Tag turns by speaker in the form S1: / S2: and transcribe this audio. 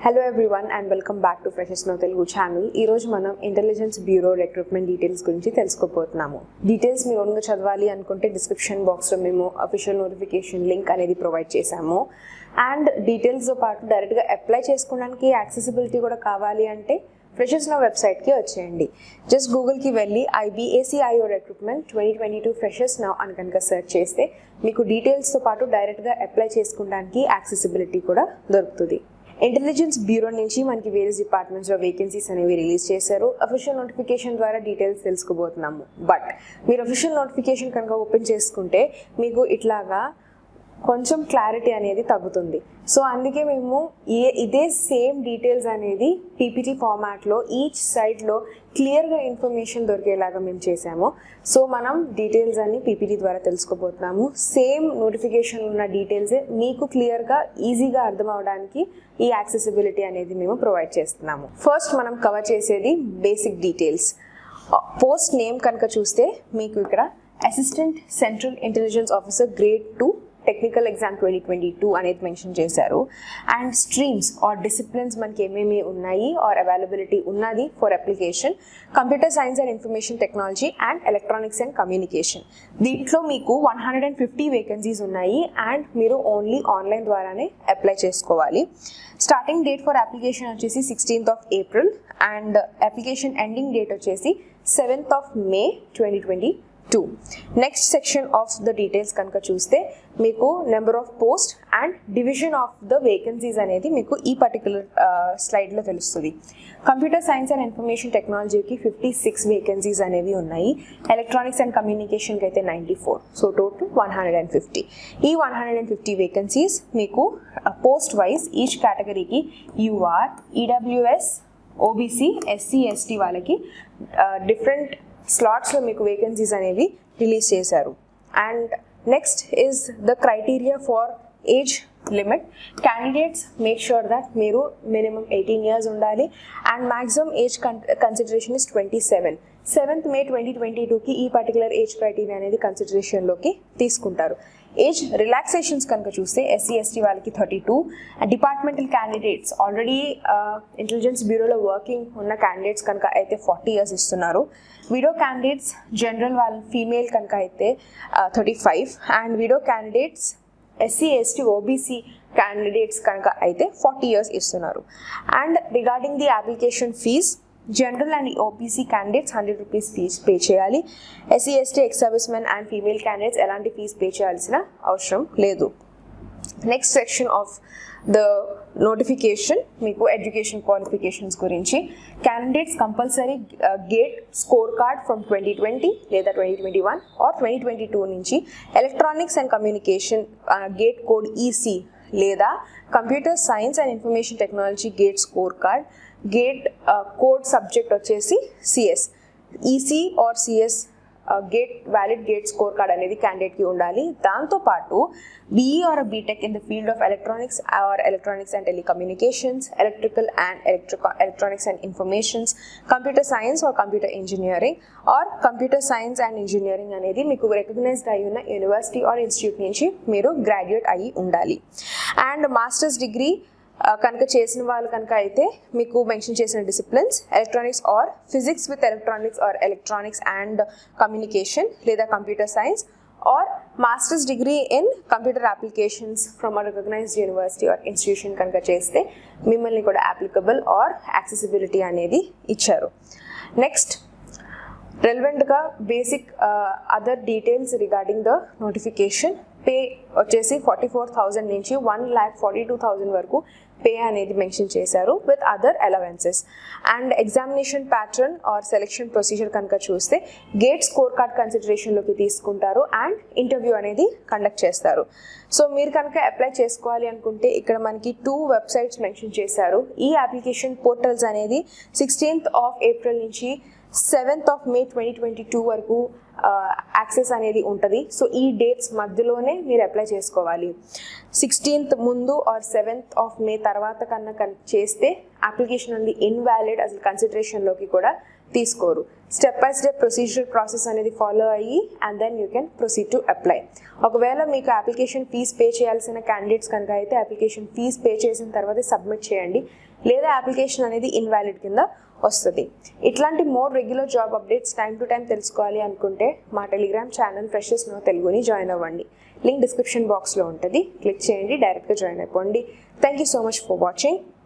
S1: hello everyone and welcome back to Freshers Now Telugu channel ఈ రోజు మనం ఇంటెలిజెన్స్ బ్యూరో రిక్రూట్మెంట్ డీటెయిల్స్ గురించి తెలుసుకోబోతున్నాము details మీరు ఓన్గా చదవాలి అనుకుంటే డిస్క్రిప్షన్ బాక్స్లో మేము అఫీషియల్ నోటిఫికేషన్ లింక్ అనేది ప్రొవైడ్ చేశాము అండ్ డీటెయిల్స్తో పాటు డైరెక్ట్గా అప్లై చేసుకోవడానికి యాక్సెసిబిలిటీ కూడా కావాలి అంటే ఫ్రెషర్స్ నా వెబ్సైట్కి వచ్చేయండి జస్ట్ గూగుల్కి వెళ్ళి IB ACIO recruitment twenty twenty two Freshers Now అని కనుక సెర్చ్ చేస్తే మీకు డీటెయిల్స్తో పాటు డైరెక్ట్గా అప్లై చేసుకోవడానికి యాక్సెసిబిలిటీ కూడా దొరుకుతుంది ఇంటెలిజెన్స్ బ్యూరో నుంచి మనకి వేరే డిపార్ట్మెంట్స్లో వేకెన్సీస్ అనేవి రిలీజ్ చేశారు అఫీషియల్ నోటిఫికేషన్ ద్వారా డీటెయిల్స్ తెలుసుకోబోతున్నాము బట్ మీరు అఫీషియల్ నోటిఫికేషన్ కనుక ఓపెన్ చేసుకుంటే మీకు ఇట్లాగా కొంచెం క్లారిటీ అనేది తగ్గుతుంది సో అందుకే మేము ఏ ఇదే సేమ్ డీటెయిల్స్ అనేది పీపీటీ ఫార్మాట్లో ఈచ్ సైడ్లో క్లియర్గా ఇన్ఫర్మేషన్ దొరికేలాగా మేము చేసాము సో మనం డీటెయిల్స్ అన్ని పీపీటీ ద్వారా తెలుసుకోబోతున్నాము సేమ్ నోటిఫికేషన్ ఉన్న డీటెయిల్స్ మీకు క్లియర్గా ఈజీగా అర్థం అవడానికి ఈ యాక్సెసిబిలిటీ అనేది మేము ప్రొవైడ్ చేస్తున్నాము ఫస్ట్ మనం కవర్ చేసేది బేసిక్ డీటెయిల్స్ పోస్ట్ నేమ్ కనుక చూస్తే మీకు ఇక్కడ assistant central intelligence officer grade two technical exam twenty twenty two అనేది మెన్షన్ చేశారు అండ్ స్ట్రీమ్స్ ఆర్ డిసిప్లిన్స్ మనకి ఏమేమి ఉన్నాయి ఆర్ అవైలబిలిటీ ఉన్నది for application computer science and information technology and electronics and communication దీంట్లో మీకు one hundred and fifty vacancies ఉన్నాయి and మీరు ఓన్లీ ఆన్లైన్ ద్వారానే అప్లై చేసుకోవాలి స్టార్టింగ్ డేట్ ఫర్ అప్లికేషన్ వచ్చేసి sixteenth of April and application ending date వచ్చేసి seventh of May twenty twenty two next section of the details కనుక చూస్తే మీకు number of post and division of the vacancies అనేది మీకు ఈ particular స్లైడ్లో తెలుస్తుంది కంప్యూటర్ సైన్స్ అండ్ ఇన్ఫర్మేషన్ టెక్నాలజీకి ఫిఫ్టీ సిక్స్ వేకెన్సీస్ అనేవి ఉన్నాయి ఎలక్ట్రానిక్స్ అండ్ కమ్యూనికేషన్కి అయితే ninety four so total one hundred and fifty ఈ one hundred and fifty vacancies మీకు పోస్ట్ వైజ్ ఈచ్ కేటగిరీకి UR EWS OBC SC ST వాళ్ళకి డిఫరెంట్ స్లాట్స్లో మీకు వేకెన్సీస్ అనేవి రిలీజ్ చేశారు and next is the criteria for age limit candidates make sure that మీరు minimum eighteen years ఉండాలి and maximum age consideration is twenty seven seventh May twenty twenty టూకి ఈ particular age criteria అనేది కన్సిడరేషన్లోకి తీసుకుంటారు age relaxations కనుక చూస్తే SC ST వాళ్ళకి thirty two departmental candidates already intelligence బ్యూరోలో వర్కింగ్ ఉన్న క్యాండిడేట్స్ కనుక అయితే ఫార్టీ ఇయర్స్ ఇస్తున్నారు విడో క్యాండిడేట్స్ జనరల్ వాళ్ళ ఫీమేల్ కనుక అయితే thirty five and widow candidates SC ST OBC candidates కనుక అయితే ఫార్టీ ఇయర్స్ ఇస్తున్నారు and regarding the application fees general and OBC candidates hundred rupees fees pay చేయాలి SC ST ex servicemen and female candidates ఎలాంటి fees pay చేయాల్సిన అవసరం లేదు next section of the notification మీకు education qualifications గురించి candidates compulsory GATE score card from twenty twenty లేదా twenty twenty one or twenty twenty two నుంచి electronics and communication GATE code EC లేదా computer science and information technology GATE score card GATE code subject వచ్చేసి CS EC or CS GATE valid GATE score card అనేది క్యాండిడేట్కి ఉండాలి దాంతోపాటు BE or B Tech in the field of electronics or electronics and telecommunications electrical and electric electronics and informations computer science or computer engineering or computer science and engineering అనేది మీకు recognised అయి ఉన్న university or institute నుంచి మీరు graduate అయ్యి ఉండాలి and masters degree కనుక చేసిన వాళ్ళు కనుక అయితే మీకు మెన్షన్ చేసిన disciplines electronics or physics with electronics or electronics and communication లేదా computer science or masters degree in computer applications from a recognized university or institution కనుక చేస్తే మిమ్మల్ని కూడా అప్లికబుల్ ఆర్ యాక్సెసిబిలిటీ అనేది ఇచ్చారు నెక్స్ట్ రెలవెంట్గా basic other details regarding the notification pay వచ్చేసి forty four thousand నుంచి one lakh forty two thousand వరకు పే అనేది మెన్షన్ చేశారు with other allowances and examination pattern or selection procedure కనుక చూస్తే గేట్ స్కోర్ కార్డ్ కన్సిడరేషన్లోకి తీసుకుంటారు అండ్ ఇంటర్వ్యూ అనేది కండక్ట్ చేస్తారు సో మీరు కనుక అప్లై చేసుకోవాలి అనుకుంటే ఇక్కడ మనకి టూ వెబ్సైట్స్ మెన్షన్ చేశారు ఈ అప్లికేషన్ పోర్టల్స్ అనేది సిక్స్టీన్త్ ఆఫ్ ఏప్రిల్ నుంచి seventh of May twenty twenty two వరకు యాక్సెస్ అనేది ఉంటుంది సో ఈ డేట్స్ మధ్యలోనే మీరు అప్లై చేసుకోవాలి సిక్స్టీన్త్ ముందు ఆర్ సెవెంత్ ఆఫ్ మే తర్వాత కన్నా కన్ చేస్తే అప్లికేషన్ అనేది ఇన్వాలిడ్ అసలు కన్సిడరేషన్లోకి కూడా తీసుకోరు step by step procedure process అనేది ఫాలో అయ్యి and then you can proceed to apply ఒకవేళ మీకు అప్లికేషన్ ఫీజ్ పే చేయాల్సిన క్యాండిడేట్స్ కనుక అయితే అప్లికేషన్ ఫీజ్ పే చేసిన తర్వాత సబ్మిట్ చేయండి లేదా అప్లికేషన్ అనేది ఇన్వాలిడ్ కింద వస్తుంది ఇట్లాంటి more regular job updates time to time తెలుసుకోవాలి అనుకుంటే మా టెలిగ్రామ్ ఛానల్ ఫ్రెషెస్ నో తెలుగుని జాయిన్ అవ్వండి లింక్ డిస్క్రిప్షన్ బాక్స్లో ఉంటుంది క్లిక్ చేయండి డైరెక్ట్గా జాయిన్ అయిపోండి thank you so much for watching